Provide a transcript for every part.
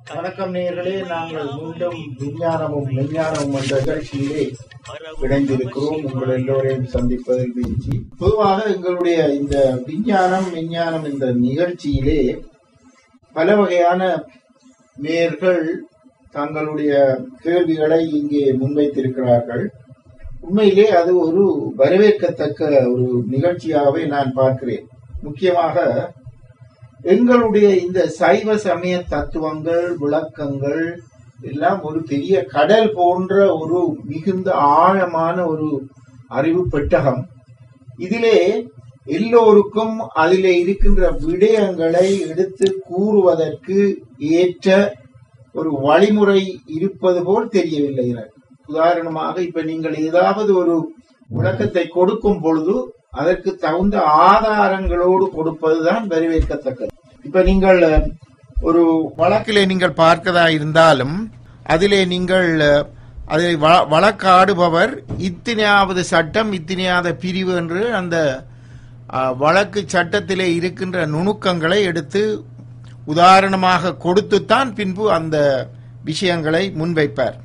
வணக்கம் நேயர்களே நாங்கள் மீண்டும் விஞ்ஞானமும் விஞ்ஞானமும் என்ற நிகழ்ச்சியிலே இணைந்திருக்கிறோம் உங்கள் எல்லோரையும் சந்திப்பதில் வீழ்ச்சி பொதுவாக எங்களுடைய இந்த விஞ்ஞானம் விஞ்ஞானம் என்ற நிகழ்ச்சியிலே பல வகையான நேயர்கள் தங்களுடைய கேள்விகளை இங்கே முன்வைத்திருக்கிறார்கள் உண்மையிலே அது ஒரு வரவேற்கத்தக்க ஒரு நிகழ்ச்சியாகவே நான் பார்க்கிறேன் முக்கியமாக எங்களுடைய இந்த சைவ சமய தத்துவங்கள் விளக்கங்கள் எல்லாம் ஒரு பெரிய கடல் போன்ற ஒரு மிகுந்த ஆழமான ஒரு அறிவு பெட்டகம் இதிலே எல்லோருக்கும் அதிலே இருக்கின்ற விடயங்களை எடுத்து கூறுவதற்கு ஏற்ற ஒரு வழிமுறை இருப்பது போல் தெரியவில்லை எனக்கு உதாரணமாக இப்ப நீங்கள் ஏதாவது ஒரு விளக்கத்தை கொடுக்கும் பொழுது அதற்கு தகுந்த ஆதாரங்களோடு கொடுப்பதுதான் வரவேற்கத்தக்கது இப்ப நீங்கள் ஒரு வழக்கிலே நீங்கள் பார்க்கதா இருந்தாலும் அதிலே நீங்கள் அதை வ- வழக்காடுபவர் இத்தனையாவது சட்டம் இத்தனையாவது பிரிவு என்று அந்த அ, வழக்கு சட்டத்திலே இருக்கின்ற நுணுக்கங்களை எடுத்து உதாரணமாக கொடுத்துத்தான் பின்பு அந்த விஷயங்களை முன்வைப்பார்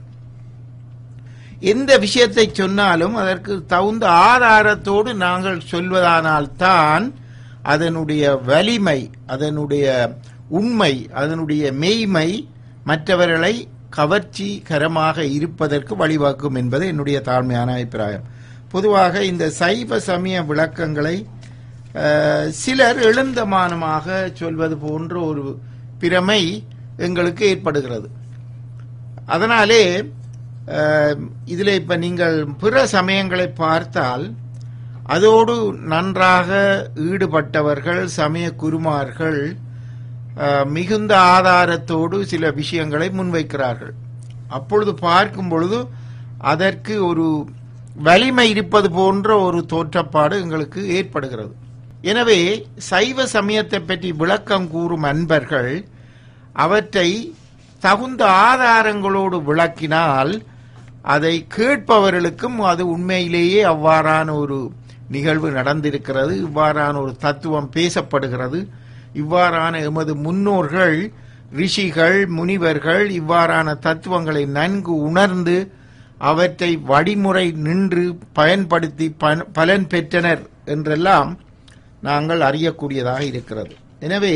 எந்த விஷயத்தை சொன்னாலும் அதற்கு தகுந்த ஆதாரத்தோடு நாங்கள் சொல்வதானால்தான் அதனுடைய வலிமை அதனுடைய உண்மை அதனுடைய மெய்மை மற்றவர்களை கவர்ச்சிகரமாக இருப்பதற்கு வழிவகுக்கும் என்பது என்னுடைய தாழ்மையான அபிப்பிராயம் பொதுவாக இந்த சைவ சமய விளக்கங்களை அஹ், சிலர் எழுந்தமானமாக சொல்வது போன்ற ஒரு பிரமை எங்களுக்கு ஏற்படுகிறது அதனாலே அஹ், இதில் இப்ப நீங்கள் பிற சமயங்களை பார்த்தால் அதோடு நன்றாக ஈடுபட்டவர்கள் சமய குருமார்கள் அஹ், மிகுந்த ஆதாரத்தோடு சில விஷயங்களை முன்வைக்கிறார்கள் அப்பொழுது பார்க்கும் பொழுது அதற்கு ஒரு வலிமை இருப்பது போன்ற ஒரு தோற்றப்பாடு எங்களுக்கு ஏற்படுகிறது எனவே சைவ சமயத்தை பற்றி விளக்கம் கூறும் அன்பர்கள் அவற்றை தகுந்த ஆதாரங்களோடு விளக்கினால் அதை கேட்பவர்களுக்கும் அது உண்மையிலேயே அவ்வாறான ஒரு நிகழ்வு நடந்திருக்கிறது இவ்வாறான ஒரு தத்துவம் பேசப்படுகிறது இவ்வாறான எமது முன்னோர்கள் ரிஷிகள் முனிவர்கள் இவ்வாறான தத்துவங்களை நன்கு உணர்ந்து அவற்றை வழிமுறை நின்று பயன்படுத்தி பன- பலன் பெற்றனர் என்றெல்லாம் நாங்கள் அறியக்கூடியதாக இருக்கிறது எனவே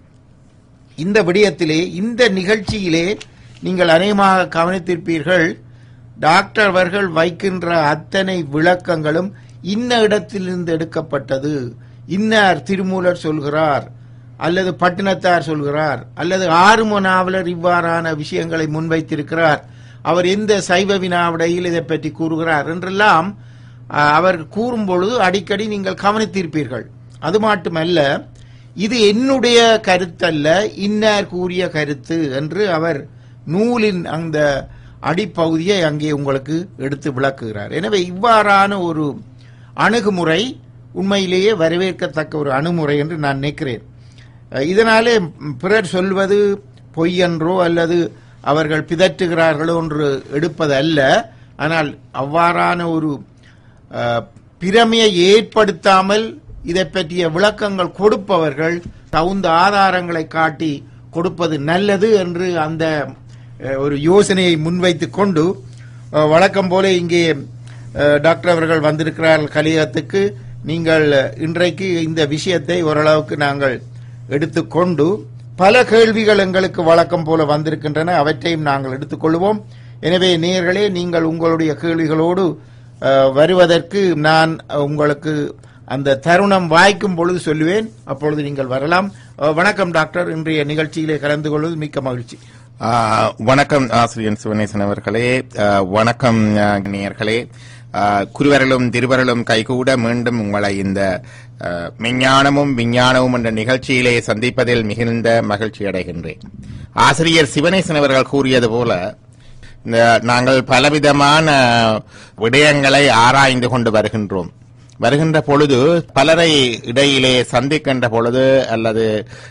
இந்த விடயத்திலே இந்த நிகழ்ச்சியிலே நீங்கள் அநேகமாக கவனித்திருப்பீர்கள் டாக்டர் அவர்கள் வைக்கின்ற அத்தனை விளக்கங்களும் இன்ன இடத்திலிருந்து எடுக்கப்பட்டது இன்னார் திருமூலர் சொல்கிறார் அல்லது பட்டினத்தார் சொல்கிறார் அல்லது ஆறும நாவலர் இவ்வாறான விஷயங்களை முன்வைத்திருக்கிறார் அவர் எந்த சைவ வினாவிடையில் இதை பற்றி கூறுகிறார் என்றெல்லாம் அஹ், அவர் கூறும் பொழுது அடிக்கடி நீங்கள் கவனித்திருப்பீர்கள் அது மட்டுமல்ல இது என்னுடைய கருத்தல்ல இன்னார் கூறிய கருத்து என்று அவர் நூலின் அந்த அடிப்பகுதியை அங்கே உங்களுக்கு எடுத்து விளக்குகிறார் எனவே இவ்வாறான ஒரு அணுகுமுறை உண்மையிலேயே வரவேற்கத்தக்க ஒரு அணுகுமுறை என்று நான் நினைக்கிறேன் அஹ் இதனாலே பிறர் சொல்வது பொய்யென்றோ அல்லது அவர்கள் பிதற்றுகிறார்களோ என்று எடுப்பது அல்ல ஆனால் அவ்வாறான ஒரு அஹ், பிரமையை ஏற்படுத்தாமல் இதை பற்றிய விளக்கங்கள் கொடுப்பவர்கள் தகுந்த ஆதாரங்களை காட்டி கொடுப்பது நல்லது என்று அந்த அஹ், ஒரு யோசனையை முன்வைத்துக் கொண்டு அஹ், வழக்கம் போல இங்கே அஹ், டாக்டர் அவர்கள் வந்திருக்கிறார்கள் கலியத்துக்கு நீங்கள் இன்றைக்கு இந்த விஷயத்தை ஓரளவுக்கு நாங்கள் எடுத்துக்கொண்டு பல கேள்விகள் எங்களுக்கு வழக்கம் போல வந்திருக்கின்றன அவற்றையும் நாங்கள் எடுத்துக்கொள்வோம் எனவே நேயர்களே நீங்கள் உங்களுடைய கேள்விகளோடு அஹ், வருவதற்கு நான் உங்களுக்கு அந்த தருணம் வாய்க்கும் பொழுது சொல்லுவேன் அப்பொழுது நீங்கள் வரலாம் அஹ், வணக்கம் டாக்டர் இன்றைய நிகழ்ச்சியிலே கலந்து கொள்வது மிக்க மகிழ்ச்சி ஆ, வணக்கம் ஆசிரியர் சிவனேசன் அவர்களே ஆ, வணக்கம் ஆ, நேயர்களே ஆ, குருவரலும் திருவரலும் கைகூட மீண்டும் உங்களை இந்த ஆ, மெஞ்ஞானமும் விஞ்ஞானமும் என்ற நிகழ்ச்சியிலே சந்திப்பதில் மிகுந்த மகிழ்ச்சி அடைகின்றேன் ஆசிரியர் சிவனேசன் அவர்கள் கூறியது போல இந்த நாங்கள் பலவிதமான விடயங்களை ஆராய்ந்து கொண்டு வருகின்றோம் வருகின்ற பொழுது பலரை இடையிலே சந்திக்கின்ற பொழுது அல்லது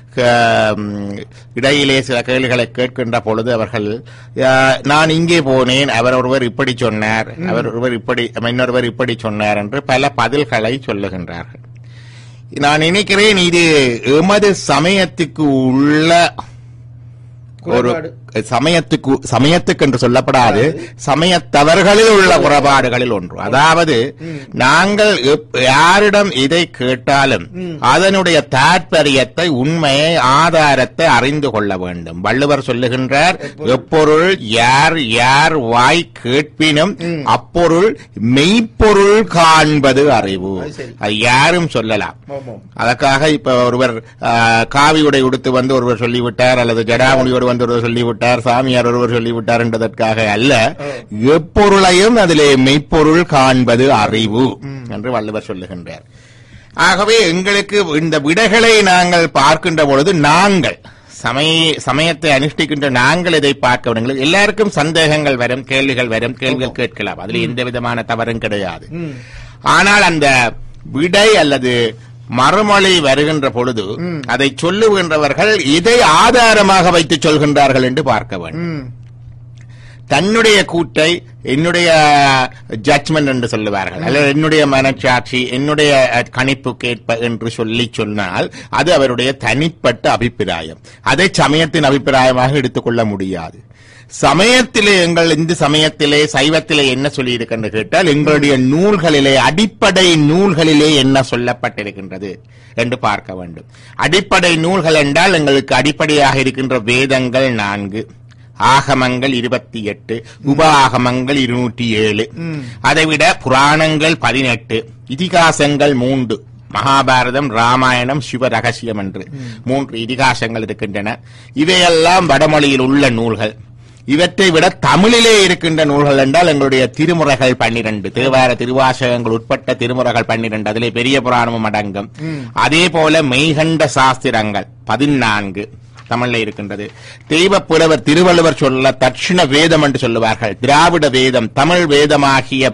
க- ம், இடையிலே சில கேள்விகளை கேட்கின்ற பொழுது அவர்கள் "ஆ, நான் இங்கே போனேன் அவர் ஒருவர் இப்படி சொன்னார் அவர் ஒருவர் இப்படி இன்னொருவர் இப்படி சொன்னார் என்று பல பதில்களை சொல்லுகின்றார்கள் நான் நினைக்கிறேன் இது எமது சமயத்துக்கு உள்ள ஒரு குறைபாடு. சமயத்துக்கு சமயத்துக்கு என்று சொல்லப்படாது சமயத்தவர்களில் உள்ள குறைபாடுகளில் ஒன்று அதாவது நாங்கள் எப்- யாரிடம் இதை கேட்டாலும் அதனுடைய தாற்பயத்தை உண்மையை ஆதாரத்தை அறிந்து கொள்ள வேண்டும் வள்ளுவர் சொல்லுகின்றார் எப்பொருள் யார் யார் வாய் கேட்பினும் அப்பொருள் மெய்ப்பொருள் காண்பது அறிவு அது சரி. அது யாரும் சொல்லலாம் ஆமாம். அதற்காக இப்ப ஒருவர் ஆ, காவி உடை உடுத்து வந்து ஒருவர் சொல்லிவிட்டார் அல்லது ஜடாமுடியோடு வந்து ஒருவர் சொல்லிவிட்டார் சாமியார் ஒருவர் சொல்லிவிட்டார் என்பதற்காக அல்ல எப்பொருளையும் அதிலே மெய்ப்பொருள் காண்பது அறிவு என்று வள்ளுவர் சொல்லுகின்றார் ஆகவே எங்களுக்கு இந்த விடைகளை நாங்கள் பார்க்கின்ற பொழுது நாங்கள் சமய சமயத்தை அனுஷ்டிக்கின்ற நாங்கள் இதை பார்க்க வேண்டும் எங்களுக்கு எல்லாருக்கும் சந்தேகங்கள் வரும் கேள்விகள் வரும் கேள்விகள் கேட்கலாம் அதில் எந்த விதமான தவறும் கிடையாது ம். ஆனால் அந்த விடை அல்லது மறுமொழி வருகின்ற பொழுது அதை சொல்லுகின்றவர்கள் இதை ஆதாரமாக வைத்து சொல்கின்றார்கள் என்று பார்க்க வேண்டும் ம். தன்னுடைய கூட்டை என்னுடைய ஜட்ஜ்மெண்ட் என்று சொல்லுவார்கள் அல்லது என்னுடைய மனச்சாட்சி என்னுடைய அஹ், கணிப்புக்கேற்ப என்று சொல்லி சொன்னால் அது அவருடைய தனிப்பட்ட அபிப்பிராயம் அதை சமயத்தின் அபிப்பிராயமாக எடுத்துக்கொள்ள முடியாது சமயத்திலே எங்கள் இந்த சமயத்திலே சைவத்திலே என்ன சொல்லி என்று கேட்டால் எங்களுடைய நூல்களிலே அடிப்படை நூல்களிலே என்ன சொல்லப்பட்டிருக்கின்றது என்று பார்க்க வேண்டும் அடிப்படை நூல்கள் என்றால் எங்களுக்கு அடிப்படையாக இருக்கின்ற வேதங்கள் நான்கு ஆகமங்கள் இருபத்தி எட்டு உப ஆகமங்கள் இருநூற்றி ஏழு அதைவிட புராணங்கள் பதினெட்டு இதிகாசங்கள் மூன்று மகாபாரதம் ராமாயணம் சிவ ரகசியம் என்று மூன்று இதிகாசங்கள் இருக்கின்றன இவையெல்லாம் வடமொழியில் உள்ள நூல்கள் இவற்றை விட தமிழிலே இருக்கின்ற நூல்கள் என்றால் எங்களுடைய திருமுறைகள் பன்னிரண்டு தேவார திருவாசகங்கள் உட்பட்ட திருமுறைகள் பன்னிரண்டு அதிலே பெரிய புராணமும் அடங்கும் அதே போல மெய்கண்ட சாஸ்திரங்கள் பதினான்கு தமிழ்ல இருக்கின்றது தெய்வ புலவர் திருவள்ளுவர் சொல்ல தட்சிண வேதம் என்று சொல்லுவார்கள் திராவிட வேதம் தமிழ் வேதமாகிய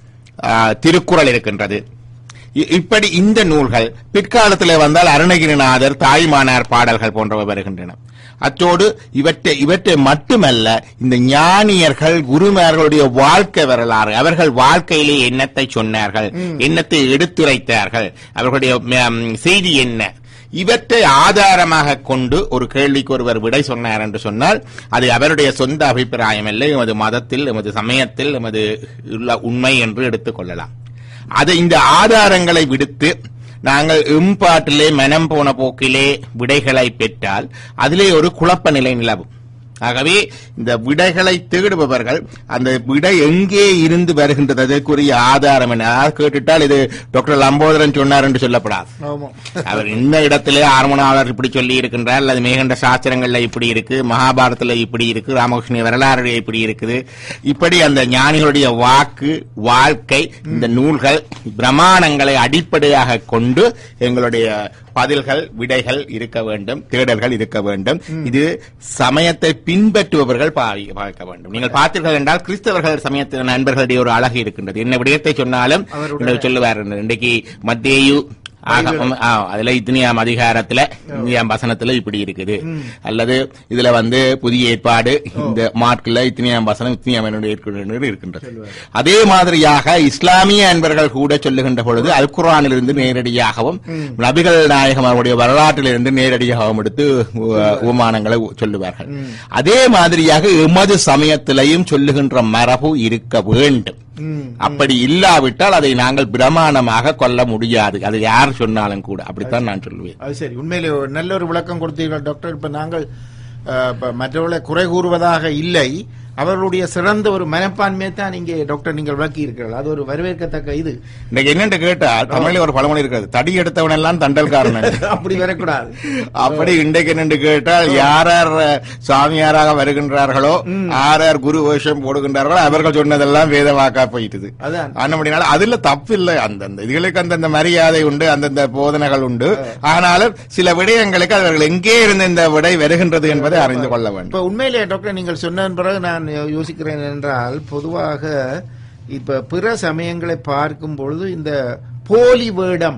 ஆ, திருக்குறள் இருக்கின்றது இ- இப்படி இந்த நூல்கள் பிற்காலத்திலே வந்தால் அருணகிரிநாதர் தாய்மானார் பாடல்கள் போன்றவை வருகின்றன அத்தோடு இவற்றை இவற்றை மட்டுமல்ல இந்த ஞானியர்கள் குருமார்களுடைய வாழ்க்கை வரலாறு அவர்கள் வாழ்க்கையிலே என்னத்தை சொன்னார்கள் என்னத்தை எடுத்துரைத்தார்கள் அவர்களுடைய ம், செய்தி என்ன இவற்றை ஆதாரமாக கொண்டு ஒரு கேள்விக்கு ஒருவர் விடை சொன்னார் என்று சொன்னால் அது அவருடைய சொந்த அபிப்பிராயம் இல்லை எமது மதத்தில் எமது சமயத்தில் எமது உள்ள உண்மை என்று எடுத்துக்கொள்ளலாம் அது இந்த ஆதாரங்களை விடுத்து நாங்கள் எம்பாட்டிலே மனம் போன போக்கிலே விடைகளை பெற்றால் அதிலே ஒரு குழப்ப நிலை நிலவும் ஆகவே இந்த விடைகளை தேடுபவர்கள் அந்த விடை எங்கே இருந்து வருகின்றது அதற்குரிய ஆதாரம் என்ன அதாவது கேட்டுட்டால் இது டாக்டர் லம்போதரன் சொன்னார் என்று சொல்லப்படாது ஆமாம். அவர் இந்த இடத்திலே ஆர்மனாளர் இப்படி சொல்லி இருக்கின்றார் அல்லது மேகண்ட சாஸ்திரங்கள்ல இப்படி இருக்கு மகாபாரதத்துல இப்படி இருக்கு ராமகிருஷ்ண வரலாறு இப்படி இருக்குது இப்படி அந்த ஞானிகளுடைய வாக்கு வாழ்க்கை இந்த நூல்கள் பிரமாணங்களை அடிப்படையாக கொண்டு எங்களுடைய பதில்கள் விடைகள் இருக்க வேண்டும் தேடல்கள் இருக்க வேண்டும் இது சமயத்தை பின்பற்றுபவர்கள் பாவி- பார்க்க வேண்டும் நீங்கள் பார்த்தீர்கள் என்றால் கிறிஸ்தவர்கள் சமயத்தின் நண்பர்களுடைய ஒரு அழகு இருக்கின்றது என்ன விடயத்தை சொன்னாலும் அவருடைய- இன்றைக்கு சொல்லுவார் இன்றைக்கு மத்தேயு ஆகமம், ஆ, அதுல இத்தனியாம் அதிகாரத்துல இந்தியாம் வசனத்துல இப்படி இருக்குது அல்லது இதுல வந்து புதிய ஏற்பாடு இந்த மார்க்ல இத்தனியாம் வசனம் இத்தனியாம் என்னுடைய ஏற்பாடு இருக்கின்றது அதே மாதிரியாக இஸ்லாமிய அன்பர்கள் கூட சொல்லுகின்ற பொழுது அல் குர்ஆனிலிருந்து நேரடியாகவும் நபிகள் நாயகம் அவருடைய வரலாற்றிலிருந்து நேரடியாகவும் எடுத்து உ- உபமானங்களை சொல்லுவார்கள் அதே மாதிரியாக எமது சமயத்திலையும் சொல்லுகின்ற மரபு இருக்க வேண்டும் ம். அப்படி இல்லாவிட்டால் அதை நாங்கள் பிரமாணமாக கொள்ள முடியாது அது யார் சொன்னாலும் கூட அப்படித்தான் நான் சொல்லுவேன் அது சரி உண்மையிலே ஒரு நல்ல ஒரு விளக்கம் கொடுத்தீர்கள் டாக்டர் இப்ப நாங்கள் அஹ், இப்ப மற்றவர்களை குறை கூறுவதாக இல்லை அவர்களுடைய சிறந்த ஒரு மனப்பான்மையை தான் இங்கே டாக்டர் நீங்கள் விளக்கி இருக்கிறீர்கள் அது ஒரு வரவேற்கத்தக்க இது இன்னைக்கு என்னன்னு கேட்டா தமிழ்ல ஒரு பழமொழி இருக்கிறது தடி எடுத்தவன் எல்லாம் தண்டல்காரன் அப்படி வரக்கூடாது அப்படி இன்றைக்கு நின்று கேட்டால் யார் யார் சாமியாராக வருகின்றார்களோ யார் யார் குரு வேஷம் போடுகின்றார்களோ அவர்கள் சொன்னதெல்லாம் வேதவாக்கா போயிட்டுது அதான் அப்படினால அதுல தப்பு இல்லை அந்தந்த இதுகளுக்கு அந்தந்த மரியாதை உண்டு அந்தந்த போதனைகள் உண்டு ஆனாலும் சில விடயங்களுக்கு அவர்கள் எங்கே இருந்து இந்த விடை வருகின்றது என்பதை அறிந்து கொள்ள வேண்டும் இப்ப உண்மையிலே டாக்டர் நீங்கள் சொன்னதன் பிறகு நான் யோசிக்கிறேன் என்றால் பொதுவாக இப்ப பிற சமயங்களை பார்க்கும் பொழுது இந்த போலி வேடம்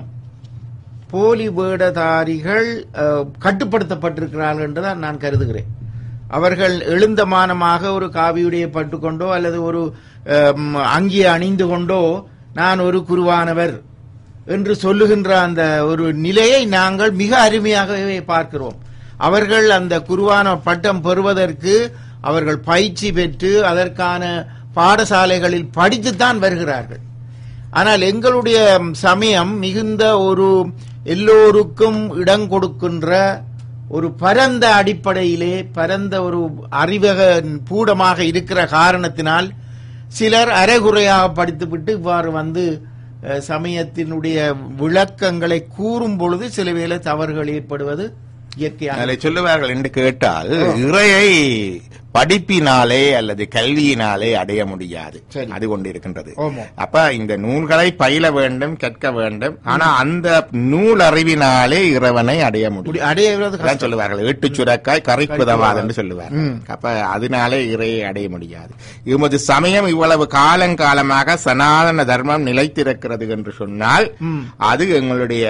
போலி வேடதாரிகள் அஹ், கட்டுப்படுத்தப்பட்டிருக்கிறார்கள் என்றுதான் நான் கருதுகிறேன் அவர்கள் எழுந்தமானமாக ஒரு காவியுடைய பட்டுக்கொண்டோ அல்லது ஒரு அம், அங்கியை அணிந்து கொண்டோ நான் ஒரு குருவானவர் என்று சொல்லுகின்ற அந்த ஒரு நிலையை நாங்கள் மிக அருமையாகவே பார்க்கிறோம் அவர்கள் அந்த குருவான பட்டம் பெறுவதற்கு அவர்கள் பயிற்சி பெற்று அதற்கான பாடசாலைகளில் படித்துத்தான் வருகிறார்கள் ஆனால் எங்களுடைய சமயம் மிகுந்த ஒரு எல்லோருக்கும் இடம் கொடுக்கின்ற ஒரு பரந்த அடிப்படையிலே பரந்த ஒரு அறிவக பூடமாக இருக்கிற காரணத்தினால் சிலர் அரைகுறையாக படித்துவிட்டு இவ்வாறு வந்து அஹ், சமயத்தினுடைய விளக்கங்களை கூறும் பொழுது சில வேளை தவறுகள் ஏற்படுவது இயற்கையான அதில் சொல்லுவார்கள் என்று கேட்டால் இறையை படிப்பினாலே அல்லது கல்வியினாலே அடைய முடியாது சரி. அது கொண்டு இருக்கின்றது ஆமா. அப்ப இந்த நூல்களை பயில வேண்டும் கற்க வேண்டும் ஆனா அந்த நூல் அறிவினாலே இறைவனை அடைய முடியும் முடி- அடைவது அதான் சொல்லுவார்கள் எட்டு சுரக்காய் கரைக்குதவாது என்று சொல்லுவார் ம். அப்ப அதனாலே இறையை அடைய முடியாது எமது சமயம் இவ்வளவு காலங்காலமாக சனாதன தர்மம் நிலைத்திருக்கிறது என்று சொன்னால் ம். அது எங்களுடைய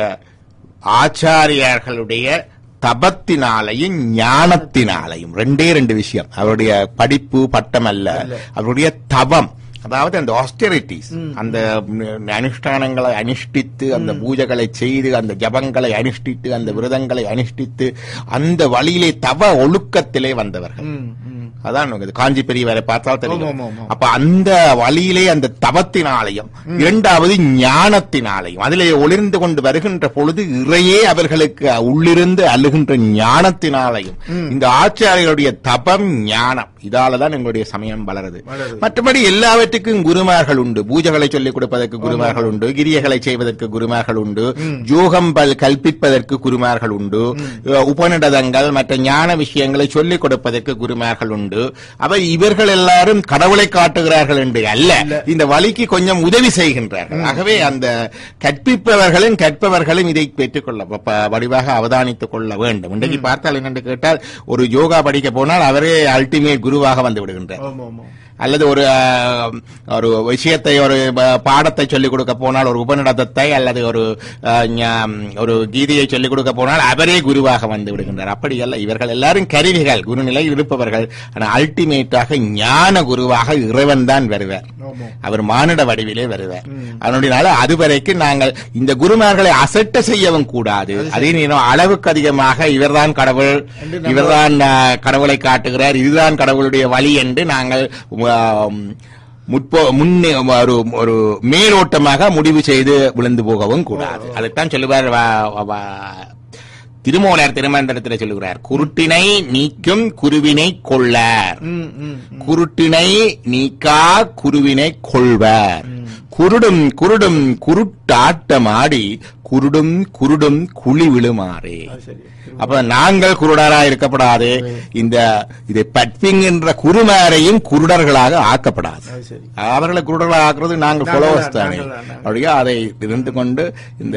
ஆச்சாரியார்களுடைய தபத்தினாலையும் ஞானத்தினாலையும் ரெண்டே ரெண்டு விஷயம் அவருடைய படிப்பு பட்டம் அல்ல அவருடைய தபம் அதாவது அந்த ஆஸ்டெரிட்டிஸ் அந்த ம், அனுஷ்டானங்களை அனுஷ்டித்து அந்த பூஜைகளை செய்து அந்த ஜபங்களை அனுஷ்டித்து அந்த விரதங்களை அனுஷ்டித்து அந்த வழியிலே தவ ஒழுக்கத்திலே வந்தவர்கள் ம், ம். அதான் உங்களுக்கு காஞ்சி பெரியவரை பார்த்தால் தெரியும் ஆமா, ஆமா, ஆமா. அப்ப அந்த வழியிலே அந்த தவத்தினாலையும் இரண்டாவது ஞானத்தினாலையும் அதிலே ஒளிர்ந்து கொண்டு வருகின்ற பொழுது இறையே அவர்களுக்கு உள்ளிருந்து அழுகின்ற ஞானத்தினாலையும் இந்த ஆச்சாரியர்களுடைய தபம் ஞானம் இதாலதான் எங்களுடைய சமயம் வளருது வளருது. மற்றபடி எல்லாவற்றுக்கும் குருமார்கள் உண்டு பூஜைகளை சொல்லிக் கொடுப்பதற்கு குருமார்கள் உண்டு கிரியைகளை செய்வதற்கு குருமார்கள் உண்டு யோகம் பல் கல்பிப்பதற்கு குருமார்கள் உண்டு அஹ், உபநிடதங்கள் மற்ற ஞான விஷயங்களை சொல்லிக் கொடுப்பதற்கு குருமார்கள் உண்டு அப்ப இவர்கள் எல்லாரும் கடவுளை காட்டுகிறார்கள் என்று அல்ல இந்த வழிக்கு கொஞ்சம் உதவி செய்கின்றார்கள் ஆகவே அந்த கற்பிப்பவர்களும் கற்பவர்களும் இதை பெற்றுக்கொள்ள ப- வடிவாக அவதானித்துக் கொள்ள வேண்டும் இன்றைக்கு பார்த்தால் என்னென்று கேட்டால் ஒரு யோகா படிக்க போனால் அவரே அல்டிமேட் குருவாக வந்து விடுகின்றார் ஆமா, ஆமா. அல்லது ஒரு அஹ், ஒரு விஷயத்தை ஒரு ப- பாடத்தை சொல்லிக் கொடுக்க போனால் ஒரு உபநிடதத்தை அல்லது ஒரு அஹ், ஞா- ஒரு கீதையை சொல்லிக் கொடுக்க போனால் அவரே குருவாக வந்து விடுகின்றார் அப்படி அல்ல இவர்கள் எல்லாரும் கருவிகள் குருநிலை இருப்பவர்கள் ஆனால் அல்டிமேட்டாக ஞான குருவாக இறைவன் தான் வருவார் ஆமா. அவர் மானிட வடிவிலே வருவார் அதனுடைய அதுவரைக்கும் நாங்கள் இந்த குருமார்களை அசட்ட செய்யவும் கூடாது அதே நேரம் அளவுக்கு அதிகமாக இவர்தான் கடவுள் என்று நம்ம- இவர்தான் அஹ், கடவுளை காட்டுகிறார் இதுதான் கடவுளுடைய வழி என்று நாங்கள் ஆம், முற்போ முன்னே ஒரு ஒரு மேலோட்டமாக முடிவு செய்து விழுந்து போகவும் கூடாது அதைத்தான் சொல்லுவார் வ- வ- திருமூலர் திருமந்திரத்தில் சொல்லுகிறார் குருட்டினை நீக்கும் குருவினை கொள்ளார் ம், ம், ம். குருட்டினை நீக்கா குருவினை கொள்வர் குருடும் குருடும் குருட்டாட்டமாடி குருடும் குருடும் குழி விழுமாறே அது சரி. அப்ப நாங்கள் குருடரா இருக்கப்படாது இந்த இதை பட்பிங்கின்ற குருமாரையும் குருடர்களாக ஆக்கப்படாது அது சரி. அவர்களை குருடர்களாக ஆக்குறது நாங்கள் நாங்கள் followers தான், தானே நாங்கள் தான், நாங்கள். அப்படியே அதை இருந்து கொண்டு இந்த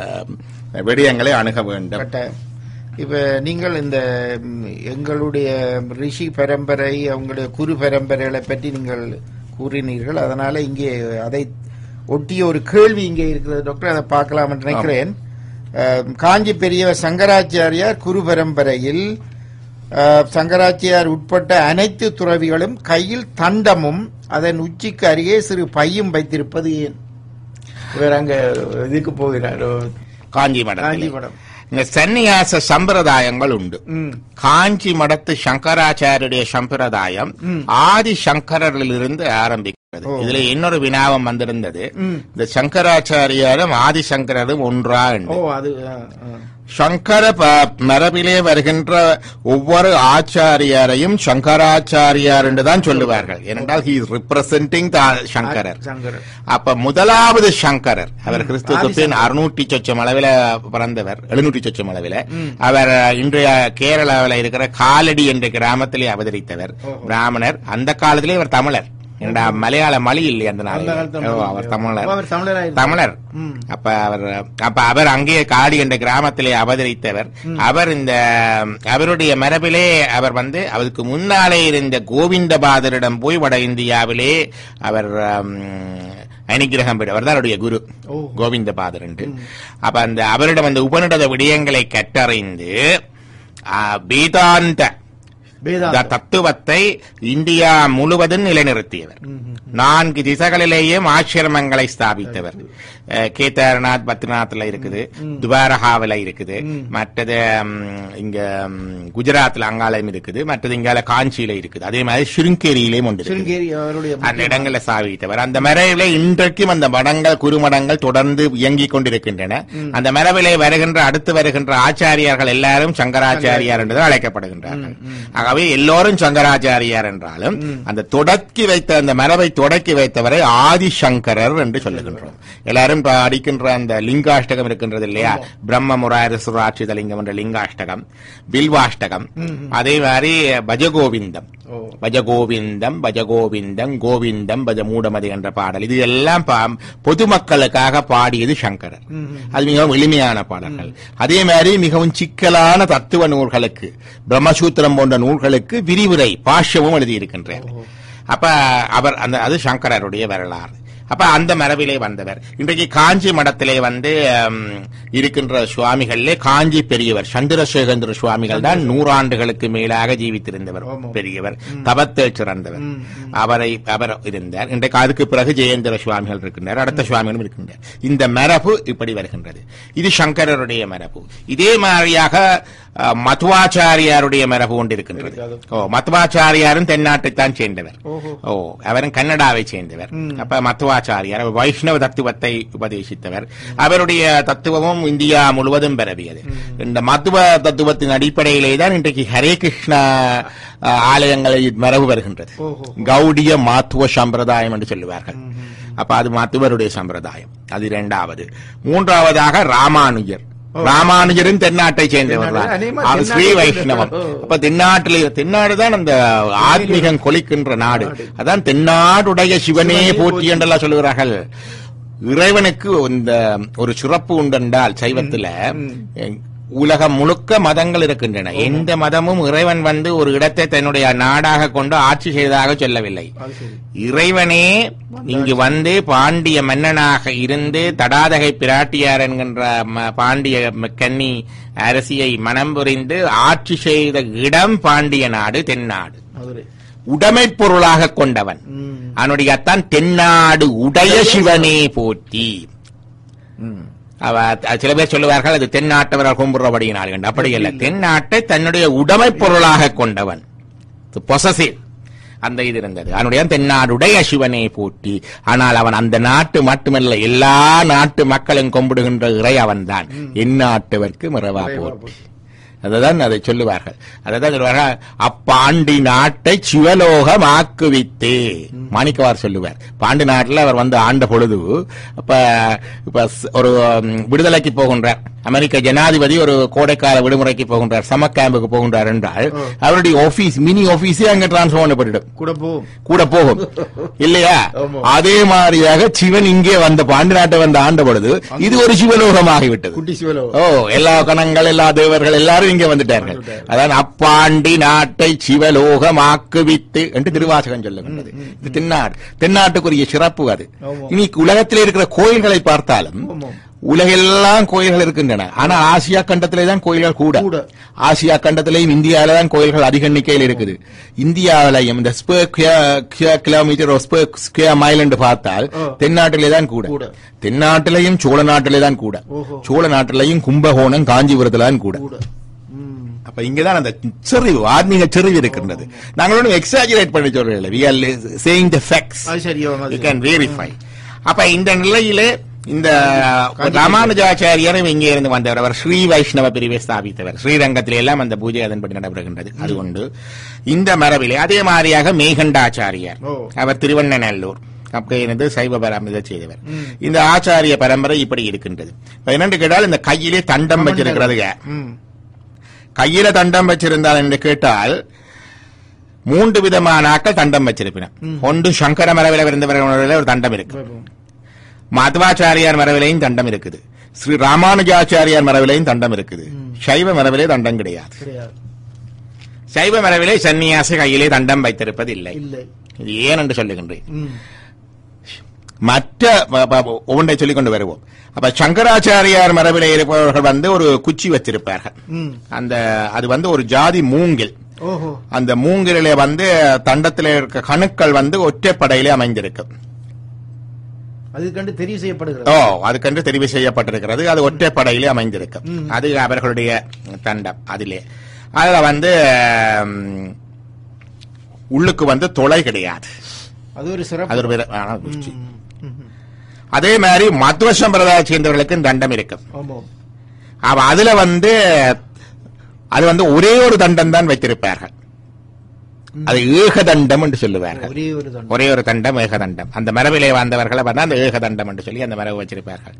விடயங்களை அணுக வேண்டும் கட்டாயம். இப்ப நீங்கள் இந்த ம், எங்களுடைய ரிஷி பரம்பரை அவங்களுடைய குரு பரம்பரைகளை பற்றி நீங்கள் கூறினீர்கள் அதனால இங்கே அதை ஒட்டிய ஒரு கேள்வி இங்கே இருக்கிறது டாக்டர் அதை பார்க்கலாம் என்று நினைக்கிறேன் அஹ், காஞ்சி பெரியவர் சங்கராச்சாரியார் குரு பரம்பரையில் அஹ், சங்கராச்சாரியார் உட்பட்ட அனைத்து துறவிகளும் கையில் தண்டமும் அதன் உச்சிக்கு அருகே சிறு பையும் வைத்திருப்பது ஏன் இவர் அங்க இதுக்கு போகிறார் காஞ்சி மடம் காஞ்சி மடம் இந்த சந்நியாச சம்பிரதாயங்கள் உண்டு ம் காஞ்சி மடத்து சங்கராச்சாரியுடைய சம்பிரதாயம் ஆதி சங்கரரிலிருந்து ஆரம்பிக்கிறது இதுல இன்னொரு வினாவம் வந்திருந்தது ம். இந்த சங்கராச்சாரியாரும் ஆதி சங்கரரும் ஒன்றா ஓ என்று அது ஆ, ஆ. சங்கர ப- மரபிலே வருகின்ற ஒவ்வொரு ஆச்சாரியாரையும் சங்கராச்சாரியார் என்று தான் சொல்லுவார்கள் ஏனென்றால் ஹி இஸ் ரிப்ரசென்டிங் த சங்கரர் சங்கரர் அப்ப முதலாவது சங்கரர் அவர் கிறிஸ்துவுக்கு ஆதி பின் அறுநூற்றி சொச்சம் அளவில பிறந்தவர் எழுநூற்றி சொச்சம் அளவில அவர் இன்றைய கேரளாவில் இருக்கிற காலடி என்ற கிராமத்திலே அவதரித்தவர் பிராமணர் அந்த காலத்திலே அவர் தமிழர் என்னடா மலையாள மொழி இல்லை அந்த அந்த நாளில் காலத்து ஓ, மொழி. அவர் தமிழர் ஓ, அவர் தமிழராயிருந்தார். தமிழர் ம். அப்ப அவர் அப்ப அவர் அங்கேயே காடி என்ற கிராமத்திலே அவதரித்தவர் அவர் இந்த அவருடைய மரபிலே அவர் வந்து அவருக்கு முன்னாலே இருந்த கோவிந்தபாதரிடம் போய் வட இந்தியாவிலே அவர் ஆம், அனுகிரகம் பெற்ற அவர் தான் அவருடைய குரு ஓ. கோவிந்தபாதர் என்று அப்ப அந்த அவரிடம் அந்த உபநிடத விடயங்களை கற்றறிந்து ஆ, வேதாந்த வேதாந்தம். த- தத்துவத்தை இந்தியா முழுவதும் நிலைநிறுத்தியவர் நான்கு திசைகளிலேயும் ஆசிரமங்களை ஸ்தாபித்தவர் அஹ், கேதார்நாத் பத்ரிநாத்ல இருக்குது துவாரகாவில இருக்குது மற்றது ம், இங்க ம், குஜராத்ல அங்காலயம் இருக்குது மற்றது இங்கால காஞ்சியில இருக்குது அதே மாதிரி ஸ்ருங்கேரியிலேயும் ஒன்று இருக்குது. சிருங்கேரி அவருடைய அந்த இடங்களை சாவித்தவர் அந்த மரபிலே இன்றைக்கும் அந்த மடங்கள் குறுமடங்கள் தொடர்ந்து இயங்கிக் கொண்டிருக்கின்றன அந்த மரபிலே வருகின்ற அடுத்து வருகின்ற ஆச்சாரியார்கள் எல்லாரும் சங்கராச்சாரியார் என்று அழைக்கப்படுகின்றார்கள் ஆகவே எல்லோரும் சங்கராச்சாரியார் என்றாலும் அந்த தொடக்கி வைத்த அந்த மரபை தொடக்கி வைத்தவரை ஆதிசங்கரர் என்று சொல்லுகின்றோம் எல்லாரும் இப்ப அடிக்கின்ற அந்த லிங்காஷ்டகம் இருக்கின்றது இல்லையா பிரம்ம முராரசுராட்சித லிங்கம் என்ற லிங்காஷ்டகம் பில்வாஷ்டகம் அதே மாதிரி பஜகோவிந்தம் ஓ. பஜகோவிந்தம் பஜகோவிந்தம் கோவிந்தம் பஜ மூடமதி என்ற பாடல் இது எல்லாம் பா- பொதுமக்களுக்காக பாடியது சங்கரர் அது மிகவும் எளிமையான பாடல்கள் அதே மாதிரி மிகவும் சிக்கலான தத்துவ நூல்களுக்கு பிரம்மசூத்திரம் போன்ற நூல்களுக்கு விரிவுரை பாஷ்யமும் எழுதியிருக்கின்றார் அப்ப அவர் அந்த அது சங்கரருடைய வரலாறு அப்ப அந்த மரபிலே வந்தவர் இன்றைக்கு காஞ்சி மடத்திலே வந்து ம், இருக்கின்ற சுவாமிகளிலே காஞ்சி பெரியவர் சந்திரசேகந்திர சுவாமிகள் தான் நூறாண்டுகளுக்கு மேலாக ஜீவித்திருந்தவர் ஆமாம். பெரியவர் தபத்தில் சிறந்தவர் அவரை அவர் இருந்தார் இன்றைக்கு அதுக்கு பிறகு ஜெயேந்திர சுவாமிகள் இருக்கின்றார் அடுத்த சுவாமிகளும் இருக்கின்றார் இந்த மரபு இப்படி வருகின்றது இது சங்கரருடைய மரபு இதே மாதிரியாக அஹ், மத்வாச்சாரியாருடைய மரபு கொண்டு இருக்கின்றது ஓ மத்வாச்சாரியாரும் தென்னாட்டைத்தான் சேர்ந்தவர் ஓஹோ. ஓ அவரும் கன்னடாவை சேர்ந்தவர் அப்ப மத்வாச்சாரியார் அவர் வைஷ்ணவ தத்துவத்தை உபதேசித்தவர் அவருடைய தத்துவமும் இந்தியா முழுவதும் பரவியது இந்த மத்துவ தத்துவத்தின் அடிப்படையிலே தான் இன்றைக்கு ஹரே கிருஷ்ணா அஹ், ஆலயங்களில் மரபு வருகின்றது ஓஹோ. கௌடிய மாத்துவ சம்பிரதாயம் என்று சொல்லுவார்கள் அப்ப அது மாத்துவருடைய சம்பிரதாயம் அது இரண்டாவது மூன்றாவதாக ராமானுஜர் ராமானுஜரும் தென்னாட்டை சேர்ந்தவர் தான். அநேகமா அவர் ஸ்ரீ தென்னாட்டை வைஷ்ணவம் சேர்ந்தவர். அப்ப தென்னாட்டிலே தென்னாடு தான் அந்த ஆத்மீகம் கொலிக்கின்ற நாடு அதான் தென்னாடுடைய சிவனே சிவனே போற்றி போற்றி. என்றெல்லாம் சொல்லுகிறார்கள் இறைவனுக்கு இந்த ஒரு சிறப்பு உண்டென்றால் சைவத்துல உலகம் முழுக்க மதங்கள் இருக்கின்றன எந்த மதமும் இறைவன் வந்து ஒரு இடத்தை தன்னுடைய நாடாக கொண்டு ஆட்சி செய்ததாக சொல்லவில்லை அது சரி இறைவனே இங்கு வந்து பாண்டிய மன்னனாக இருந்து தடாதகை பிராட்டியார் என்கின்ற ம- பாண்டிய ம- கன்னி அரசியை மனம் புரிந்து ஆட்சி செய்த இடம் பாண்டிய நாடு தென்னாடு மதுரை உடைமைப் பொருளாக கொண்டவன் ம். அவனுடைய அத்தான் தென்னாடு உடைய சிவனே போற்றி ம். அவ அ- சில பேர் சொல்லுவார்கள் அது தென்னாட்டவர்கள் கும்புறபடியினால் என்று அப்படி அல்ல தென்னாட்டை தன்னுடைய உடைமைப் பொருளாக கொண்டவன் பொசசிவ் அந்த இது இருந்தது அவனுடைய தென்னாடுடைய சிவனை போற்றி ஆனால் அவன் அந்த நாட்டு மட்டுமல்ல எல்லா நாட்டு மக்களும் கும்பிடுகின்ற இறை அவன்தான் எந்நாட்டவர்க்கு மிரவா போற்றி அதுதான் அதை சொல்லுவார்கள் அதான் சொல்லுவார்கள் அப்பாண்டி நாட்டை சிவலோகமாக்குவித்து மாணிக்கவார் சொல்லுவார் பாண்டி நாட்டில் அவர் வந்து ஆண்ட பொழுது அப்ப இப்ப ஸ்- ஒரு ம், விடுதலைக்கு போகின்றார் அமெரிக்க ஜனாதிபதி ஒரு கோடைக்கால விடுமுறைக்கு போகின்றார் சம கேம்புக்கு போகின்றார் என்றால் அவருடைய ஆபீஸ் மினி ஆபீஸே அங்க டிரான்ஸ்பர் பண்ணப்பட்டுடும் கூட போகும் கூட போகும் இல்லையா ஆமா. அதே மாதிரியாக சிவன் இங்கே வந்த பாண்டி நாட்டை வந்து ஆண்ட பொழுது இது ஒரு சிவலோகமாகிவிட்டது குட்டி சிவலோ ஓ எல்லா கணங்கள் எல்லா தேவர்கள் எல்லாரும் இங்கே வந்துட்டார்கள் அதான் அப்பாண்டி நாட்டை சிவலோகமாக்குவித்து என்று திருவாசகம் சொல்லுகின்றது இது தென்னாடு தென்னாட்டுக்குரிய சிறப்பு அது ஆமா. இனி உலகத்தில் இருக்கிற கோயில்களை பார்த்தாலும் ஆமாம். உலகெல்லாம் கோயில்கள் இருக்கின்றன ஆனா ஆசியா கண்டத்திலே தான் கோயில்கள் கூட கூட. ஆசியா கண்டத்திலேயும் இந்தியாவில தான் கோயில்கள் அதிக எண்ணிக்கையில் இருக்குது இந்தியாவிலையும் இந்த ஸ்கொயர் கிலோமீட்டர் ஸ்கொயர் மைல் என்று பார்த்தால் ஆ. தென்னாட்டிலே தான் கூட கூட. தென்னாட்டிலையும் சோழ நாட்டிலே தான் கூட ஓஹோ. சோழ நாட்டிலையும் கும்பகோணம் காஞ்சிபுரத்துல தான் கூட கூட ம். அப்ப இங்கதான் அந்த செறிவு ஆத்மீக செறிவு இருக்கின்றது நாங்கள் ஒன்றும் எக்ஸாஜரேட் பண்ணி சொல்றதில்லை we are saying the facts அது சரி ஆமா, அது you சரி. can verify அப்ப இந்த நிலையிலே இந்த ராமானுஜாச்சாரியரும் இங்கே இருந்து வந்தவர் அவர் ஸ்ரீ வைஷ்ணவ பிரிவை ஸ்தாபித்தவர் ஸ்ரீரங்கத்திலே எல்லாம் அந்த பூஜை அதன்படி நடைபெறுகின்றது அது உண்டு இந்த மரபிலே அதே மாதிரியாக மேகண்டாச்சாரியார் ஓ. அவர் திருவண்ணநல்லூர் அப்ப இருந்து சைவ பரம்பரை செய்தவர் இந்த ஆச்சாரிய பரம்பரை இப்படி இருக்கின்றது இப்ப என்னன்னு கேட்டால் இந்த கையிலே தண்டம் வச்சிருக்கிறதுங்க ம். கையில தண்டம் வச்சிருந்தால் என்று கேட்டால் மூன்று விதமான ஆக்கள் தண்டம் வச்சிருப்பின ஒன்று சங்கர மரபில இருந்தவர்கள் ஒரு தண்டம் இருக்கு பாப்போம். மாதவாச்சாரியார் மரபிலையும் தண்டம் இருக்குது ஸ்ரீ ராமானுஜாச்சாரியார் மரபிலையும் தண்டம் இருக்குது சைவ மரபிலே தண்டம் கிடையாது கிடையாது சைவ மரபிலே சன்னியாசி கையிலே தண்டம் வைத்திருப்பது இல்லை இல்லை இது ஏன் என்று சொல்லுகின்றேன் ம். மற்ற ப- ப- ஒன்றை சொல்லிக் கொண்டு வருவோம் அப்ப சங்கராச்சாரியார் மரபிலே இருப்பவர்கள் வந்து ஒரு குச்சி வச்சிருப்பார்கள் ம். அந்த அது வந்து ஒரு ஜாதி மூங்கில் ஓஹோ அந்த மூங்கிலே வந்து தண்டத்திலே இருக்க கணுக்கள் வந்து ஒற்றைப்படையிலே அமைந்திருக்கும் அது கண்டு தெரிவு ஓ செய்யப்படுகிறது அதுக்கென்று தெரிவு செய்யப்பட்டிருக்கிறது அது ஒற்றைப்படையிலே அமைந்திருக்கும் ம். அது அவர்களுடைய தண்டம் அதிலே அதுல வந்து ம், உள்ளுக்கு வந்து தொலை கிடையாது அது ஒரு சிறப்பு அது ஒரு விதமான குச்சி. ம், ம், ம். அதே மாதிரி மத்வ சம்பிரதாய சேர்ந்தவர்களுக்கு தண்டம் இருக்கும் ஆமாம் அவ அதுல வந்து அது வந்து ஒரே ஒரு தண்டம் தான் வைத்திருப்பார்கள் அது ஏகதண்டம் என்று சொல்லுவார்கள் ஒரே ஒரு தண்டம் ஒரே ஒரு தண்டம் ஏகதண்டம் அந்த மரபிலே வந்தவர்களை பார்த்தா அந்த ஏகதண்டம் என்று சொல்லி அந்த மரபு வச்சிருப்பார்கள்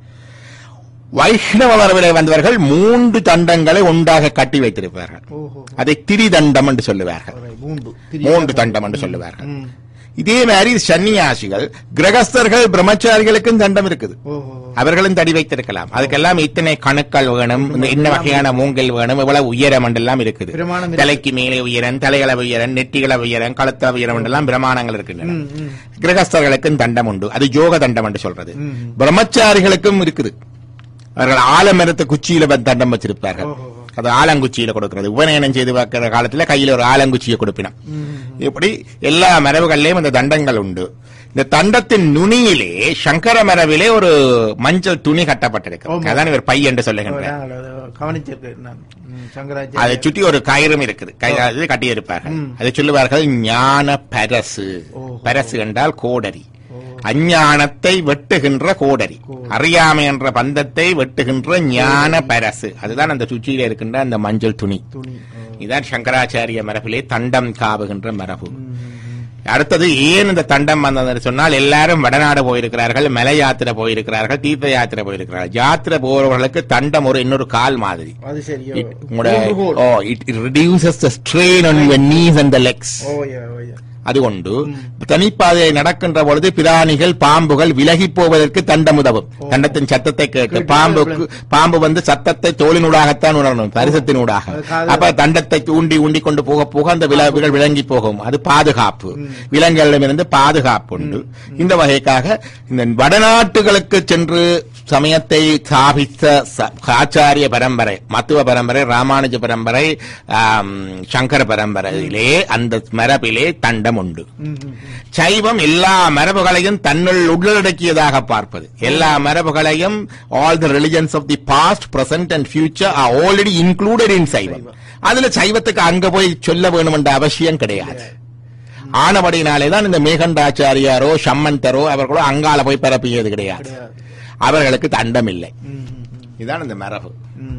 வைஷ்ணவ மரபிலே வந்தவர்கள் மூன்று தண்டங்களை ஒன்றாக கட்டி வைத்திருப்பார்கள் ஓஹோ அதை திரிதண்டம் என்று சொல்லுவார்கள் alright, மூன்று மூன்று தண்டம் என்று சொல்லுவார்கள் ம். இதே மாதிரி சன்னியாசிகள் கிரகஸ்தர்கள் பிரம்மச்சாரிகளுக்கும் தண்டம் இருக்குது ஓஹோ அவர்களும் தடி வைத்திருக்கலாம் அதுக்கெல்லாம் இத்தனை கணுக்கள் வேணும் இந்த இன்ன வகையான மூங்கல் வேணும் இவ்வளவு உயரம் எல்லாம் இருக்குது பிரமாணம் இருக்கு. தலைக்கு மேலே உயரம் தலைகளவு உயரம் நெற்றிகளவு உயரம் கழுத்தளவு உயரம் எல்லாம் பிரமாணங்கள் இருக்கின்றன ம், ம். கிரகஸ்தர்களுக்கும் தண்டம் உண்டு அது யோக தண்டம் என்று சொல்றது ம். பிரம்மச்சாரிகளுக்கும் இருக்குது அவர்கள் ஆலமரத்து குச்சியில வந்து தண்டம் வச்சிருப்பார்கள் ஓஹோ. அது ஆலங்குச்சியில கொடுக்கிறது உபநயனம் செய்து பார்க்கிற காலத்துல கையில ஒரு ஆலங்குச்சியை கொடுப்பினோம் ம். இப்படி எல்லா மரபுகளிலும் இந்த தண்டங்கள் உண்டு இந்த தண்டத்தின் நுனியிலே சங்கர மரபிலே ஒரு மஞ்சள் துணி கட்டப்பட்டிருக்கு ஆமா. அதான் இவர் பை என்று சொல்லுகின்றார் நாங்கள் அதை கவனிச்சிருக்கேன் நான் ம், அதை சங்கராச்சாரிய சுற்றி ஒரு கயிறும் இருக்குது கயிறு கட்டியிருப்பார்கள் ம். அதை சொல்லுவார்கள் ஞான பரசு ஓஹோ. பரசு என்றால் கோடரி ஓ. அஞ்ஞானத்தை வெட்டுகின்ற கோடரி கோடரி. அறியாமை என்ற பந்தத்தை வெட்டுகின்ற ஞான பரசு அதுதான் அந்த சுற்றியில இருக்கின்ற அந்த மஞ்சள் துணி துணி ஓ. இதான் சங்கராச்சாரிய மரபிலே தண்டம் காவுகின்ற மரபு ம், ம், அடுத்தது ஏன் இந்த தண்டம் வந்ததுன்னு சொன்னால் எல்லாரும் வடநாடு போயிருக்கிறார்கள் மலை யாத்திரை போயிருக்கிறார்கள் தீர்த்த யாத்திரை போயிருக்கிறார்கள் யாத்திரை போறவர்களுக்கு தண்டம் ஒரு இன்னொரு கால் மாதிரி அது சரியோ It- உங்களோட ஊன்றுகோல். Oh it reduces the strain on your knees and the legs oh yeah oh yeah அது கொண்டு தனிப்பாதையை நடக்கின்ற பொழுது பிராணிகள் பாம்புகள் விலகி போவதற்கு தண்டம் உதவும் தண்டத்தின் சத்தத்தை கேட்டு கேட்டு பாம்புக்கு பாம்பு வந்து சத்தத்தை தோலினூடாகத்தான் உணரணும் பரிசத்தினூடாக அது காதுல- அப்ப தண்டத்தை ஊண்டி ஊண்டி கொண்டு போக போக அந்த விலங்குகள் விளங்கி போகும் அது பாதுகாப்பு விலங்குகளிடமிருந்து பாதுகாப்பு உண்டு இந்த வகைக்காக இந்த வடநாட்டுகளுக்கு சென்று சமயத்தை ஸ்தாபித்த ச- ஆச்சாரிய பரம்பரை மத்துவ பரம்பரை ராமானுஜ பரம்பரை ஆம், சங்கர பரம்பரையிலே அந்த மரபிலே தண்டம் உண்டு ம், ம், ம். சைவம் எல்லா மரபுகளையும் தன்னுள் உள்ளடக்கியதாக பார்ப்பது எல்லா மரபுகளையும் all the religions of the past present and future are already included in Saivam அதுல சைவத்துக்கு அங்க போய் சொல்ல வேணும் என்ற அவசியம் கிடையாது ஆனபடினாலே தான் இந்த மேகண்டாச்சாரியாரோ சம்மந்தரோ அவர்களோ அங்கால போய் பரப்பியது கிடையாது கிடையாது. அவர்களுக்கு தண்டம் இல்லை ம், ம், ம். இதான் இந்த மரபு ம்.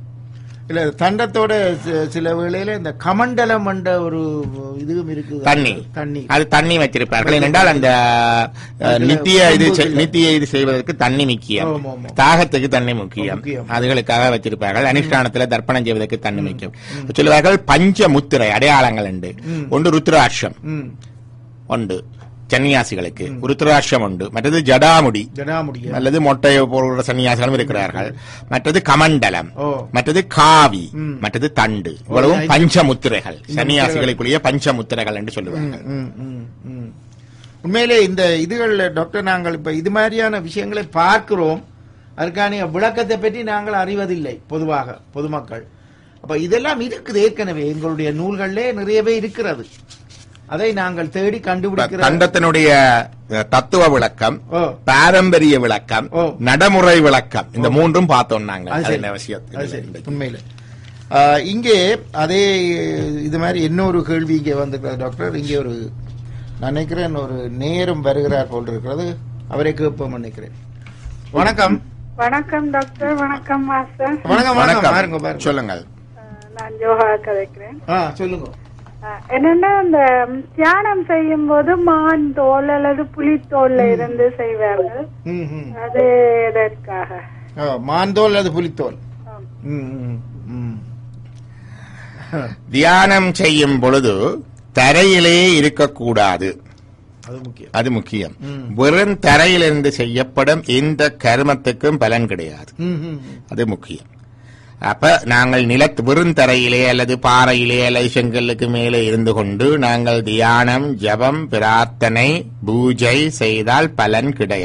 இல்ல தண்டத்தோட சி- சில வேளையில இந்த கமண்டலம் என்ற ஒரு இதுவும் இருக்குது தண்ணி தண்ணி அது தண்ணி வச்சிருப்பார்கள் என்றால் அந்த அஹ், அதுல நித்திய இது செ- உப்புகள். நித்திய இது செய்வதற்கு தண்ணி முக்கியம் ஆமா, ஆமா. தாகத்துக்கு தண்ணி முக்கியம் முக்கியம். அதுகளுக்காக வச்சிருப்பார்கள் அனுஷ்டானத்துல தர்ப்பணம் செய்வதற்கு தண்ணி முக்கியம் சொல்லுவார்கள் பஞ்ச முத்திரை அடையாளங்கள் உண்டு ம். ஒன்று ருத்ராட்சம் ம். உண்டு சன்னியாசிகளுக்கு ருத்ராட்சம் உண்டு மற்றது ஜடாமுடி ஜடாமுடிய அல்லது மொட்டை போன்ற சன்னியாசிகளும் இருக்கிறார்கள் மற்றது கமண்டலம் ஓ. மற்றது காவி ம். மற்றது தண்டு இவ்வளவும் ஐந்து. பஞ்சமுத்திரைகள் இந்த சன்னியாசிகளுக்குரிய பஞ்சமுத்திரைகள் என்று சொல்லுவார்கள் ம், ம், ம். உண்மையிலே இந்த இதுகள்ல டாக்டர் நாங்கள் இப்ப இது மாதிரியான விஷயங்களை பார்க்கிறோம் அதற்கான விளக்கத்தை பற்றி நாங்கள் அறிவதில்லை பொதுவாக பொதுமக்கள் அப்ப இதெல்லாம் இருக்குது ஏற்கனவே எங்களுடைய நூல்களிலே நிறையவே இருக்கிறது அதை நாங்கள் தேடி கண்டுபிடிக்கிற தண்டத்தினுடைய அஹ், தத்துவ விளக்கம் ஓ பாரம்பரிய விளக்கம் ஓ. நடைமுறை விளக்கம் இந்த மூன்றும் பார்த்தோம் நாங்க அது அது சரி. என்ன விஷயம் அது சரி உண்மையில ஆஹ், இங்கே அதே இது மாதிரி இன்னொரு கேள்வி இங்கே வந்திருக்கிறது டாக்டர் இங்கே ஒரு நான் நினைக்கிறேன் ஒரு நேரம் வருகிறார் போல் இருக்கிறது அவரை கேட்போம் நினைக்கிறேன் வணக்கம் வணக்கம் டாக்டர் வணக்கம் மாஸ்டர் வணக்கம் வணக்கம் பாருங்க வணக்கம் பாருங்க சொல்லுங்கள் அஹ் நான் யோகா கதைக்கிறேன் ஆ சொல்லுங்க அஹ் என்னன்னா இந்த தியானம் செய்யும் போது மான் தோல் அல்லது புலித்தோல்ல இருந்து செய்வார்கள் ம், ம். அது எதற்காக ஆ, மான்தோல் அல்லது புலித்தோல் ஆம். ம், ம், ம். தியானம் செய்யும் பொழுது தரையிலே இருக்கக்கூடாது அது முக்கியம் அது முக்கியம் ம். வெறும் தரையிலிருந்து செய்யப்படும் எந்த கர்மத்துக்கும் பலன் கிடையாது ம், ம், ம். அது முக்கியம் அப்ப நாங்கள் நிலத்து வெறும் தரையிலே அல்லது பாறையிலே அல்லது செங்கல்லுக்கு மேலே இருந்து கொண்டு நாங்கள் தியானம் ஜபம் பிரார்த்தனை பூஜை செய்தால் பலன் கிடையாது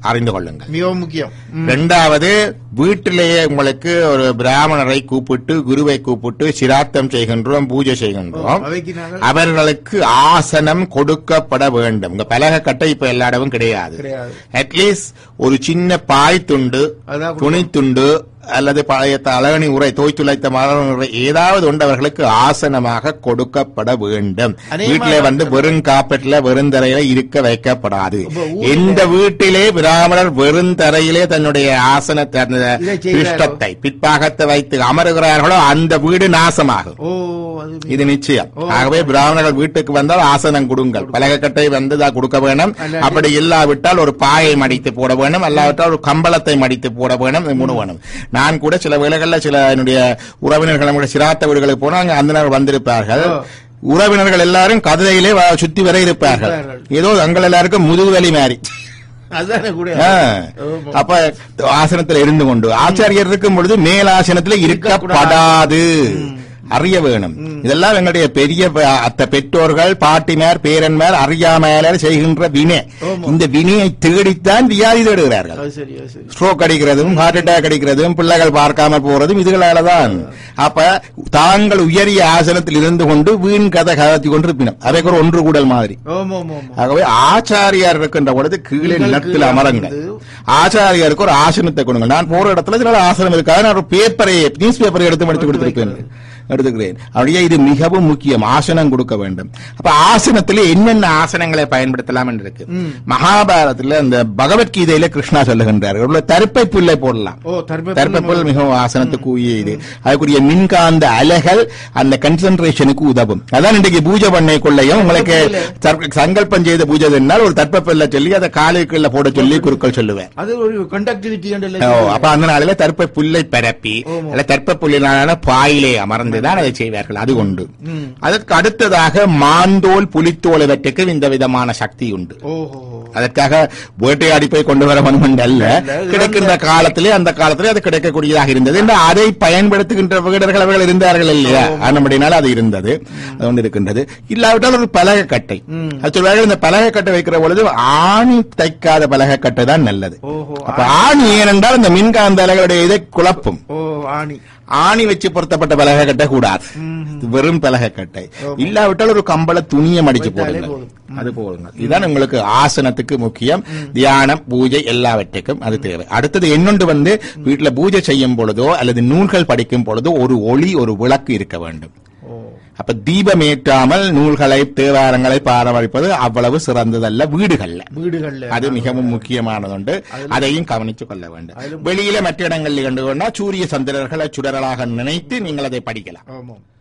அறிந்து கொள்ளுங்கள் மிகவும் முக்கியம் ம். இரண்டாவது வீட்டிலேயே உங்களுக்கு ஒரு பிராமணரை கூப்பிட்டு குருவை கூப்பிட்டு சிராத்தம் செய்கின்றோம் பூஜை செய்கின்றோம் அவைக்கு நாங்கள் அவர்களுக்கு ஆசனம் கொடுக்கப்பட வேண்டும் இங்க பலக கட்டை இப்ப எல்லா இடமும் கிடையாது கிடையாது அட்லீஸ்ட் ஒரு சின்ன பாய் துண்டு அதான் துணி துண்டு அல்லது பழைய அழகணி உரை தோய்த்துளைத்த மலர் உரை ஏதாவது ஒன்று அவர்களுக்கு ஆசனமாக கொடுக்கப்பட வேண்டும் அநேகமாக வீட்டிலே வந்து வெறும் காப்பெட்ல வெறுந்தரையில இருக்க வைக்கப்படாது இப்ப ஊர்ல- எந்த வீட்டிலே பிராமணர் வெறுந்தரையிலே தன்னுடைய ஆசனத்தை அந்த இதை செய்கிறாரோ? பிருஷ்டத்தை பிற்பாகத்தை வைத்து அமருகிறார்களோ அந்த வீடு நாசமாகும் ஓ அது இது நிச்சயம் ஓ. ஆகவே பிராமணர்கள் வீட்டுக்கு வந்தால் ஆசனம் கொடுங்கள் பலகக்கட்டை வந்து தான் கொடுக்க வேணும் அல்லாட்டி- அப்படி இல்லாவிட்டால் ஒரு பாயை மடித்து போட வேணும் அல்லாவிட்டால் ஒரு கம்பளத்தை மடித்து போட வேணும் இது மூணு வேணும் நான் கூட சில வேளைகள்ல சில என்னுடைய உறவினர்கள் நம்முடைய சிராத்த வீடுகளுக்கு போனா அங்க அந்த நேரம் வந்திருப்பார்கள் ஓ. உறவினர்கள் எல்லாரும் கதையிலே வ- சுத்தி வர இருப்பார்கள் இருப்பார்கள். ஏதோ தங்கள் எல்லாருக்கும் முதுகுவலி மாதிரி அதானே கூட ஆ. ஆமா. அப்ப ஆசனத்துல இருந்து கொண்டு ஆச்சாரியர் இருக்கும் பொழுது மேலாசனத்துல இருக்கப்படாது அறிய வேணும் இதெல்லாம் எங்களுடைய பெரிய ப- அத்த பெற்றோர்கள் பாட்டிமார் பேரன்மார் அறியாமையால செய்கின்ற வினை ஆமா. இந்த வினையை தேடித்தான் வியாதி தேடுகிறார்கள் அது சரி அது சரி ஸ்ட்ரோக் அடிக்கிறதும் ஹார்ட் அட்டாக் அடிக்கிறதும் பிள்ளைகள் பார்க்காம போறதும் இதுகளாலதான் அப்ப தாங்கள் உயரிய ஆசனத்தில் இருந்து கொண்டு வீண் கதை கதத்தி கொண்டிருப்பினோம் அதைக்கு ஒரு ஒன்று கூடல் மாதிரி ஓம் ஓம் ஓம் ஆகவே ஆச்சாரியார் இருக்கின்ற பொழுது கீழே நீங்கள் நிலத்தில் கீழே அமருங்கள் அமர்ந்து. ஆச்சாரியாருக்கு ஒரு ஆசனத்தை கொடுங்க நான் போற இடத்துல சில ஆசனம் இருக்காது நான் ஒரு பேப்பரை நியூஸ் பேப்பரை எடுத்து படித்து கொடுத்திருப்பேன் எடுத்துக்கிறேன் அப்படியே இது மிகவும் முக்கியம் ஆசனம் கொடுக்க வேண்டும் அப்ப ஆசனத்தில் என்னென்ன ஆசனங்களை பயன்படுத்தலாம் என்று இருக்கு ம். மகாபாரதத்துல அந்த பகவத்கீதையில கிருஷ்ணா சொல்லுகின்றார் ஒரு தர்ப்பை புல்லை போடலாம் ஓ தர்பை தர்ப்பை புல் மிகவும் ஆசனத்துக்கு உரிய இது அதுக்குரிய மின்காந்த அலைகள் அந்த கன்சென்ட்ரேஷனுக்கு உதவும் அதான் இன்றைக்கு பூஜை பண்ணை கொள்ளையும் உங்களுக்கு தர்ப்ப- சங்கல்பம் செய்த பூஜை என்னால் ஒரு தர்ப்பப்பில்ல சொல்லி அதை காலுக்குள்ள போட சொல்லி குருக்கள் சொல்லுவேன் அது ஒரு கண்டக்டிவிட்டி ஓ, அப்ப அந்த நாளில தர்ப்ப புல்லை பரப்பி ஆமா. அல்ல தர்ப்ப புல்லினால பாயிலே அமர்ந்துதான் அதை செய்வார்கள் அது உண்டு ம். அதற்கு அடுத்ததாக மாந்தோல் புலித்தோல் இவற்றுக்கு இந்த விதமான சக்தி உண்டு ஓஹோ அதற்காக வேட்டையாடி போய் கொண்டு வர வேண்டும் அல்ல அல்ல. கிடைக்கின்ற காலத்திலே அந்த காலத்திலே அது கிடைக்கக்கூடியதாக இருந்தது என்று அதை பயன்படுத்துகின்ற வீரர்கள் அவர்கள் இருந்தார்கள் இல்லையா அப்படினால அது இருந்தது அது ஒன்று இருக்கின்றது இல்லாவிட்டால் ஒரு பலகக்கட்டை ம். அது சொல்வார்கள் இந்த பலகக்கட்டை வைக்கிற பொழுது ஆணி தைக்காத பலகக்கட்டை தான் நல்லது ஓஹோ அப்ப ஆணி ஏனென்றால் இந்த மின்காந்த அலைகளுடைய இதை குழப்பும் ஓ ஆணி ஆணி வச்சு பொருத்தப்பட்ட பலகக்கட்டை கூடாது ம். இது வெறும் பலகக்கட்டை ஆமா. இல்லாவிட்டால் ஒரு கம்பள துணியை மடிச்சு வைத்தாலே போடுங்க போதும். அது போடுங்க இதுதான் உங்களுக்கு ஆசனத்துக்கு முக்கியம் தியானம் பூஜை எல்லாவற்றுக்கும் அது தேவை அடுத்தது இன்னொன்று வந்து வீட்டுல பூஜை செய்யும் பொழுதோ அல்லது நூல்கள் படிக்கும் பொழுதோ ஒரு ஒளி ஒரு விளக்கு இருக்க வேண்டும் ஓ அப்ப தீபம் ஏற்றாமல் நூல்களை தேவாரங்களை பாரமரிப்பது அவ்வளவு சிறந்ததல்ல வீடுகள்ல வீடுகள்ல அது மிகவும் முக்கியமானதுண்டு அதையும் கவனித்துக் கொள்ள வேண்டும் அதிலும் வெளியில மற்ற இடங்களில் கண்டு கொண்டா சூரிய சந்திரர்களை சுடரலாக நினைத்து நீங்கள் அதை படிக்கலாம் ஆமாம்